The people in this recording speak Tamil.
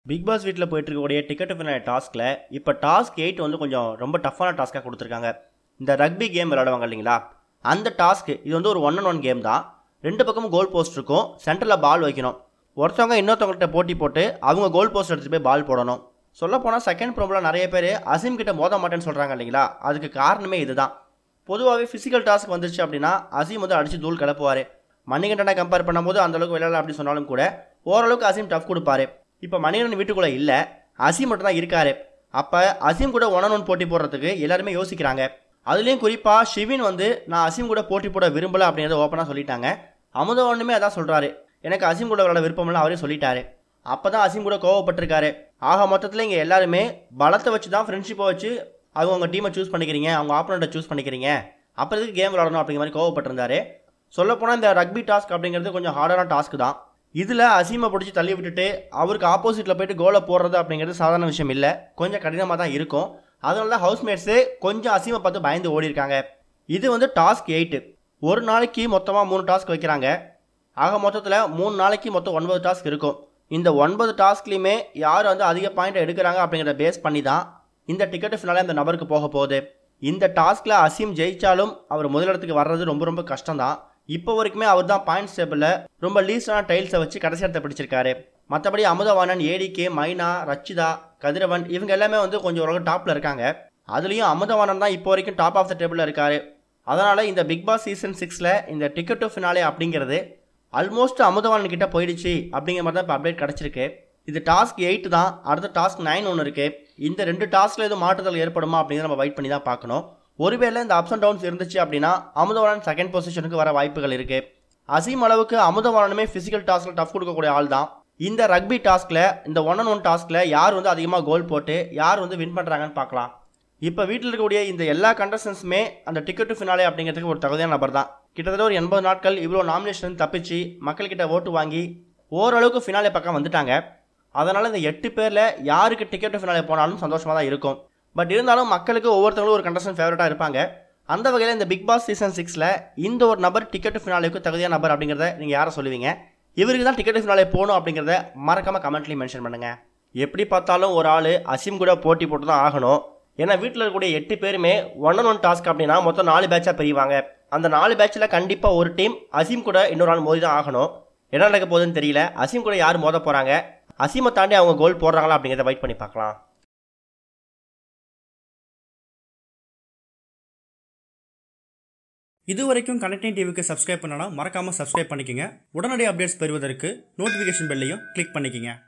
பிக் பாஸ் வீட்டில் போயிட்டு இருக்கக்கூடிய டிக்கெட் ஃபினாலே டாஸ்கில் இப்போ டாஸ்க் எயிட் வந்து கொஞ்சம் ரொம்ப டஃப்பான டாஸ்க்காக கொடுத்துருக்காங்க இந்த ரக்பி கேம் விளையாடுவாங்க இல்லைங்களா அந்த டாஸ்க்கு இது வந்து ஒரு ஒன் அண்ட் ஒன் கேம் தான் ரெண்டு பக்கமும் கோல் போஸ்ட் இருக்கும் சென்டரில் பால் வைக்கணும் ஒருத்தவங்க இன்னொருத்தவங்கள்ட்ட போட்டி போட்டு அவங்க கோல் போஸ்ட் எடுத்துகிட்டு போய் பால் போடணும் சொல்லப் போனால் செகண்ட் ப்ராப்ளம் நிறைய பேர் அசீம் கிட்ட மோத மாட்டேன்னு சொல்கிறாங்க இல்லைங்களா அதுக்கு காரணமே இதுதான் பொதுவாகவே ஃபிசிக்கல் டாஸ்க் வந்துருச்சு அப்படின்னா அசீம் வந்து அடித்து தூள் கிளப்புவார் மணிகண்டனை கம்பேர் பண்ணும்போது அந்த அளவுக்கு விளையாடல அப்படி சொன்னாலும் கூட ஓரளவுக்கு அசீம் டஃப் கொடுப்பாரு இப்போ மணிகண்டன் வீட்டுக்குள்ளே இல்லை அசீம் மட்டும் தான் இருக்காரு அப்போ அசீம் கூட ஒன் ஒன் போட்டி போடுறதுக்கு எல்லாருமே யோசிக்கிறாங்க அதுலேயும் குறிப்பாக ஷிவின் வந்து நான் அசீம் கூட போட்டி போட விரும்பல அப்படிங்கிறத ஓப்பனாக சொல்லிட்டாங்க அமுதவனுமே அதான் சொல்கிறாரு எனக்கு அசீம் கூட விளையாட விருப்பமில்ல அவரே சொல்லிட்டாரு அப்போ தான் அசீம் கூட கோவப்பட்டிருக்காரு ஆக மொத்தத்தில் இங்கே எல்லாருமே பலத்தை வச்சு தான் ஃப்ரெண்ட்ஷிப்பை வச்சு அவங்க உங்கள் டீமை சூஸ் பண்ணிக்கிறீங்க அவங்க ஆப்போனண்ட்டை சூஸ் பண்ணிக்கிறீங்க அப்புறம் எதுக்கு கேம் விளாடணும் அப்படிங்கிற மாதிரி கோவப்பட்டிருந்தாரு சொல்லப்போனால் இந்த ரக்பி டாஸ்க் அப்படிங்கிறது கொஞ்சம் ஹார்டான டாஸ்க் தான் இதில் அசீமை பிடிச்சி தள்ளி விட்டுட்டு அவருக்கு ஆப்போசிட்டில் போயிட்டு கோலை போடுறது அப்படிங்கிறது சாதாரண விஷயம் இல்லை கொஞ்சம் கடினமாக தான் இருக்கும் அதனால தான் ஹவுஸ்மேட்ஸு கொஞ்சம் அசீமை பார்த்து பயந்து ஓடி இருக்காங்க இது வந்து டாஸ்க் எயிட்டு ஒரு நாளைக்கு மொத்தமாக மூணு டாஸ்க் வைக்கிறாங்க ஆக மொத்தத்தில் மூணு நாளைக்கு மொத்தம் ஒன்பது டாஸ்க் இருக்கும் இந்த ஒன்பது டாஸ்க்லையுமே யார் வந்து அதிக பாயிண்ட் எடுக்கிறாங்க அப்படிங்கிறத பேஸ் பண்ணி தான் இந்த டிக்கெட்டு ஃபினாலே அந்த நபருக்கு போக போகுது இந்த டாஸ்கில் அசீம் ஜெயிச்சாலும் அவர் முதலிடத்துக்கு வர்றது ரொம்ப ரொம்ப கஷ்டம் தான் இப்போ வரைக்குமே அவர் தான் பாயிண்ட்ஸ் டேபிளில் ரொம்ப லீஸ்டான டைல்ஸை வச்சு கடைசி இடத்தை பிடிச்சிருக்காரு மற்றபடி அமுதவாணன் ஏடிகே மைனா ரச்சிதா கதிரவன் இவங்க எல்லாமே வந்து கொஞ்சம் ஓரளவு டாப்பில் இருக்காங்க அதுலேயும் அமுதவாணன் தான் இப்போ வரைக்கும் டாப் ஆஃப் த டேபிளில் இருக்காரு அதனால் இந்த பிக் பாஸ் சீசன் சிக்ஸில் இந்த டிக்கெட் டு ஃபினாலே அப்படிங்கிறது ஆல்மோஸ்ட் அமுதவாணன் கிட்ட போயிடுச்சு அப்படிங்கிற மாதிரி தான் இப்போ அப்டேட் கிடச்சிருக்கு இது டாஸ்க் எயிட் தான் அடுத்த டாஸ்க் நைன் ஒன்று இருக்குது இந்த ரெண்டு டாஸ்கில் எதுவும் மாற்றுதல் ஏற்படுமா அப்படிங்கிறத நம்ம வெயிட் பண்ணி தான் பார்க்கணும் ஒருவேளை இந்த அப்ஸ் அண்ட் டவுன்ஸ் இருந்துச்சு அப்படின்னா அமுதவாணன் செகண்ட் பொசிஷனுக்கு வர வாய்ப்புகள் இருக்குது அசீம் அளவுக்கு அமுதவாணனுமே ஃபிசிக்கல் டாஸ்கில் டஃப் கொடுக்கக்கூடிய ஆள் தான் இந்த ரக்பி டாஸ்கில் இந்த ஒன் அண்ட் ஒன் டாஸ்கில் யார் வந்து அதிகமாக கோல் போட்டு யார் வந்து வின் பண்ணுறாங்கன்னு பார்க்கலாம் இப்போ வீட்டில் இருக்கக்கூடிய இந்த எல்லா கண்டஸ்டன்ஸுமே அந்த டிக்கெட் டு ஃபினாலே அப்படிங்கிறதுக்கு ஒரு தகுதியான நபர் தான் கிட்டத்தட்ட ஒரு எண்பது நாட்கள் இவ்வளோ நாமினேஷன் தப்பிச்சு மக்கள்கிட்ட ஓட்டு வாங்கி ஓரளவுக்கு ஃபினாலே பக்கம் வந்துட்டாங்க அதனால் இந்த எட்டு பேரில் யாருக்கு டிக்கெட் டு ஃபினாலே போனாலும் சந்தோஷமாக தான் இருக்கும் பட் இருந்தாலும் மக்களுக்கு ஒவ்வொருத்தவங்களும் ஒரு கண்டஸ்டன் ஃபேவரட்டாக இருப்பாங்க அந்த வகையில் இந்த பிக் பாஸ் சீசன் சிக்ஸில் இந்த ஒரு நபர் டிக்கெட் ஃபினாலேக்கு தகுதியான நபர் அப்படிங்கிறத நீங்கள் யாரை சொல்லுவீங்க இவருக்கு தான் டிக்கெட் ஃபினாலே போகணும் அப்படிங்கிறத மறக்காமல் கமெண்ட்லேயும் மென்ஷன் பண்ணுங்கள் எப்படி பார்த்தாலும் ஒரு ஆள் அசீம் கூட போட்டி போட்டு தான் ஆகணும் ஏன்னா வீட்டில் இருக்கக்கூடிய எட்டு பேருமே ஒன் அண்ட் ஒன் டாஸ்க் அப்படின்னா மொத்தம் நாலு பேட்சாக பிரிவாங்க அந்த நாலு பேட்சில் கண்டிப்பாக ஒரு டீம் அசீம் கூட இன்னொரு ஆள் மோதி தான் ஆகணும் என்ன நடக்க போகுதுன்னு தெரியல அசீம் கூட யார் மோத போகிறாங்க அசீமை தாண்டி அவங்க கோல் போடுறாங்களா அப்படிங்கிறத வெயிட் பண்ணி பார்க்கலாம் இதுவரைக்கும் கனெக்டிங் டிவிக்கு சப்ஸ்கிரைப் பண்ணனா மறக்காமல் சப்ஸ்கிரைப் பண்ணிக்கங்க உடனடி அப்டேட்ஸ் பெறுவதற்கு நோட்டிஃபிகேஷன் பெல்லையும் கிளிக் பண்ணிக்கங்க